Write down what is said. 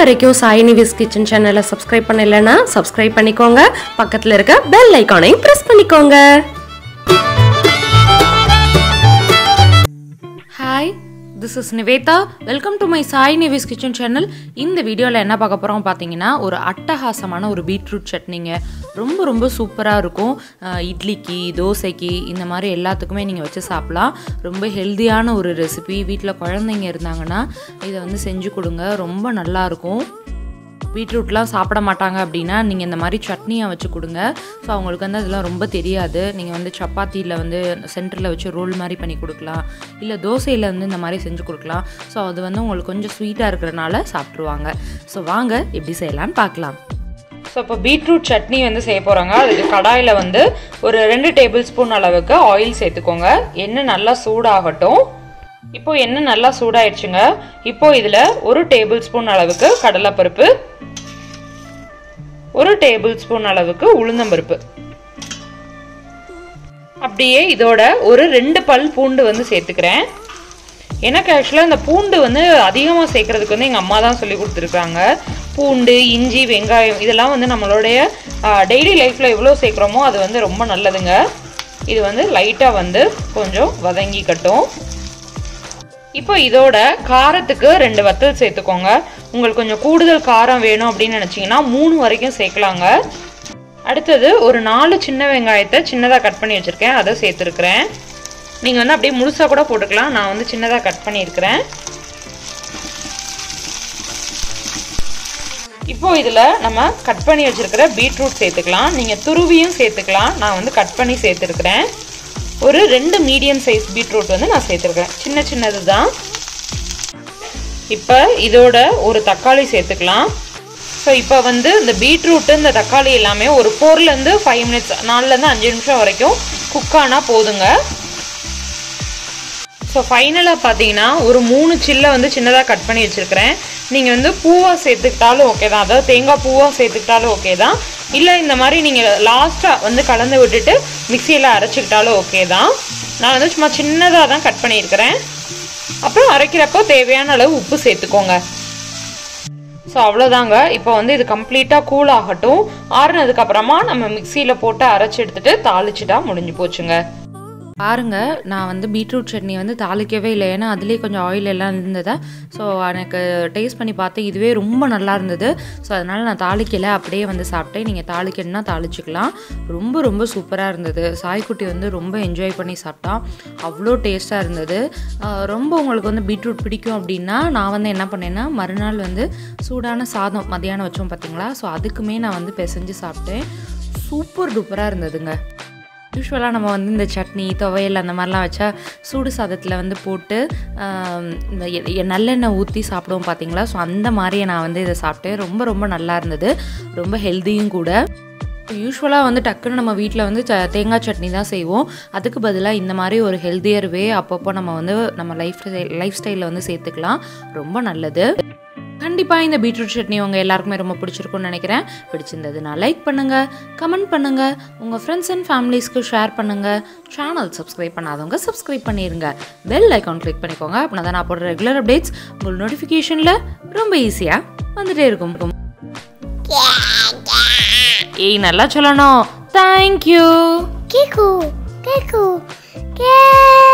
வரைக்கும் சாயினிவிஸ் கிச்சன் சேனலை சப்ஸ்கிரைப் பண்ணலைன்னா சப்ஸ்கிரைப் பண்ணிக்கோங்க பக்கத்தில் இருக்க பெல் ஐக்கானையும் ப்ரெஸ் பண்ணிக்கோங்க hi this is Nivetha welcome to my Sai Nives kitchen channel இந்த வீடியோவில் என்ன பார்க்க போகிறோம் பார்த்தீங்கன்னா ஒரு அட்டகாசமான ஒரு பீட்ரூட் சட்னிங்க ரொம்ப ரொம்ப சூப்பராக இருக்கும் அஹ் இட்லிக்கு தோசைக்கு இந்த மாதிரி எல்லாத்துக்குமே நீங்கள் வச்சு சாப்பிட்லாம் ரொம்ப ஹெல்த்தியான ஒரு ரெசிபி வீட்டில் குழந்தைங்க இருந்தாங்கன்னா இதை வந்து செஞ்சு கொடுங்க ரொம்ப நல்லாயிருக்கும் பீட்ரூட்லாம் சாப்பிட மாட்டாங்க அப்படின்னா நீங்கள் இந்த மாதிரி சட்னியாக வச்சு கொடுங்க ஸோ அவங்களுக்கு வந்து அதெல்லாம் ரொம்ப தெரியாது நீங்கள் வந்து சப்பாத்தியில் வந்து சென்டரில் வச்சு ரோல் மாதிரி பண்ணி கொடுக்கலாம் இல்லை தோசையில் வந்து இந்த மாதிரி செஞ்சு கொடுக்கலாம் ஸோ அது வந்து உங்களுக்கு கொஞ்சம் ஸ்வீட்டாக இருக்கிறனால சாப்பிட்ருவாங்க ஸோ வாங்க எப்படி செய்யலான்னு பார்க்கலாம் ஸோ இப்போ பீட்ரூட் சட்னி வந்து செய்ய போகிறாங்க அதுக்கு கடாயில் வந்து ஒரு ரெண்டு டேபிள் ஸ்பூன் அளவுக்கு ஆயில் சேர்த்துக்கோங்க எண்ணெய் நல்லா சூடாகட்டும் இப்போ எண்ணெய் நல்லா சூடாயிடுச்சுங்க இப்போ இதில் ஒரு டேபிள் ஸ்பூன் அளவுக்கு கடலைப்பருப்பு ஒரு டேபிள் ஸ்பூன் அளவுக்கு உளுந்தம்பருப்பு அப்படியே இதோட ஒரு ரெண்டு பல் பூண்டு வந்து சேர்த்துக்கிறேன் எனக்கு ஆக்சுவலாக இந்த பூண்டு வந்து அதிகமாக சேர்க்கறதுக்கு வந்து எங்கள் அம்மா தான் சொல்லி கொடுத்துருக்காங்க பூண்டு இஞ்சி வெங்காயம் இதெல்லாம் வந்து நம்மளுடைய டெய்லி லைஃப்பில் எவ்வளோ சேர்க்குறோமோ அது வந்து ரொம்ப நல்லதுங்க இது வந்து லைட்டாக வந்து கொஞ்சம் வதங்கிக்கட்டும் இப்போ இதோட காரத்துக்கு ரெண்டு வத்தல் சேர்த்துக்கோங்க உங்களுக்கு கொஞ்சம் கூடுதல் காரம் வேணும் அப்படின்னு நினச்சிங்கன்னா மூணு வரைக்கும் சேர்க்கலாங்க அடுத்தது ஒரு நாலு சின்ன வெங்காயத்தை சின்னதாக கட் பண்ணி வச்சுருக்கேன் அதை சேர்த்துருக்குறேன் நீங்கள் வந்து அப்படியே முழுசாக கூட போட்டுக்கலாம் நான் வந்து சின்னதாக கட் பண்ணியிருக்கிறேன் இப்போ இதில் நம்ம கட் பண்ணி வச்சுருக்கிற பீட்ரூட் சேர்த்துக்கலாம் நீங்கள் துருவியும் சேர்த்துக்கலாம் நான் வந்து கட் பண்ணி சேர்த்துருக்குறேன் ஒரு ரெண்டு மீடியம் சைஸ் பீட்ரூட் வந்து நான் சேர்த்துருக்கேன் சின்ன சின்னது தான் இப்போ இதோட ஒரு தக்காளி சேர்த்துக்கலாம் ஸோ இப்போ வந்து இந்த பீட்ரூட்டு இந்த தக்காளி எல்லாமே ஒரு ஃபோர்லேருந்து ஃபைவ் மினிட்ஸ் நாலுலேருந்து அஞ்சு நிமிஷம் வரைக்கும் குக் ஆனால் போதுங்க ஸோ ஃபைனலாக பார்த்தீங்கன்னா ஒரு மூணு சில்லை வந்து சின்னதாக கட் பண்ணி வச்சுருக்கிறேன் நீங்கள் வந்து பூவாக சேர்த்துக்கிட்டாலும் ஓகே தான் அதாவது தேங்காய் பூவாக சேர்த்துக்கிட்டாலும் ஓகே தான் இல்லை இந்த மாதிரி நீங்கள் லாஸ்ட்டாக வந்து கலந்து விட்டுட்டு மிக்சியில் அரைச்சிக்கிட்டாலும் ஓகே தான் நான் வந்து சும்மா சின்னதாக தான் கட் பண்ணியிருக்கிறேன் அப்புறம் அரைக்கிறப்போ தேவையான அளவு உப்பு சேர்த்துக்கோங்க ஸோ அவ்வளோதாங்க இப்போ வந்து இது கம்ப்ளீட்டாக கூல் ஆகட்டும் ஆறுனதுக்கப்புறமா நம்ம மிக்சியில் போட்டு அரைச்சி எடுத்துட்டு தாளிச்சிட்டா முடிஞ்சு போச்சுங்க பாருங்க நான் வந்து பீட்ரூட் சட்னி வந்து தாளிக்கவே இல்லை ஏன்னா அதுலேயே கொஞ்சம் ஆயில் எல்லாம் இருந்ததா ஸோ எனக்கு டேஸ்ட் பண்ணி பார்த்து இதுவே ரொம்ப நல்லா இருந்தது ஸோ அதனால் நான் தாளிக்கலை அப்படியே வந்து சாப்பிட்டேன் நீங்கள் தாளிக்கணும்னா தாளிச்சிக்கலாம் ரொம்ப ரொம்ப சூப்பராக இருந்தது சாய்க்குட்டி வந்து ரொம்ப என்ஜாய் பண்ணி சாப்பிட்டா அவ்வளோ டேஸ்ட்டாக இருந்தது ஆஹ் ரொம்ப உங்களுக்கு வந்து பீட்ரூட் பிடிக்கும் அப்படின்னா நான் வந்து என்ன பண்ணேன்னா மறுநாள் வந்து சூடான சாதம் மதியானம் வச்சோம் பார்த்தீங்களா ஸோ அதுக்குமே நான் வந்து பிசைஞ்சு சாப்பிட்டேன் சூப்பர் டூப்பராக இருந்ததுங்க யூஸ்வலாக நம்ம வந்து இந்த சட்னி துவையல் அந்த மாதிரிலாம் வச்சா சூடு சாதத்தில் வந்து போட்டு ஆம், இந்த எ- எ- நல்லெண்ணெய் ஊற்றி சாப்பிடுவோம் பார்த்தீங்களா ஸோ அந்த மாதிரியே நான் வந்து இதை சாப்பிட்டேன் ரொம்ப ரொம்ப நல்லா இருந்தது ரொம்ப ஹெல்த்தியும் கூட யூஸ்வலாக வந்து டக்குன்னு நம்ம வீட்டில் வந்து ச தேங்காய் சட்னி தான் செய்வோம் அதுக்கு பதிலாக இந்த மாதிரி ஒரு ஹெல்த்தியர் வே அப்பப்போ நம்ம வந்து நம்ம லைஃப் லைஃப் ஸ்டைலில் வந்து சேர்த்துக்கலாம் ரொம்ப நல்லது கண்டிப்பாக இந்த பீட்ரூட் சட்னி உங்கள் எல்லாருக்குமே ரொம்ப பிடிச்சிருக்கும்னு நினைக்கிறேன் பிடிச்சிருந்ததுன்னா லைக் பண்ணுங்கள் கமெண்ட் பண்ணுங்கள் உங்கள் ஃப்ரெண்ட்ஸ் அண்ட் ஃபேமிலிஸ்க்கு ஷேர் பண்ணுங்கள் சேனல் சப்ஸ்கிரைப் பண்ணாதவங்க சப்ஸ்கிரைப் பண்ணிடுங்க பெல் ஐக்கான் கிளிக் பண்ணிக்கோங்க அப்படின்னா தான் நான் போடுற ரெகுலர் அப்டேட்ஸ் உங்கள் நோட்டிஃபிகேஷனில் ரொம்ப ஈஸியாக வந்துட்டே இருக்கும் ஏய் நல்லா சொல்லணும் தேங்க்யூ Kiku, Kiku, Kiku.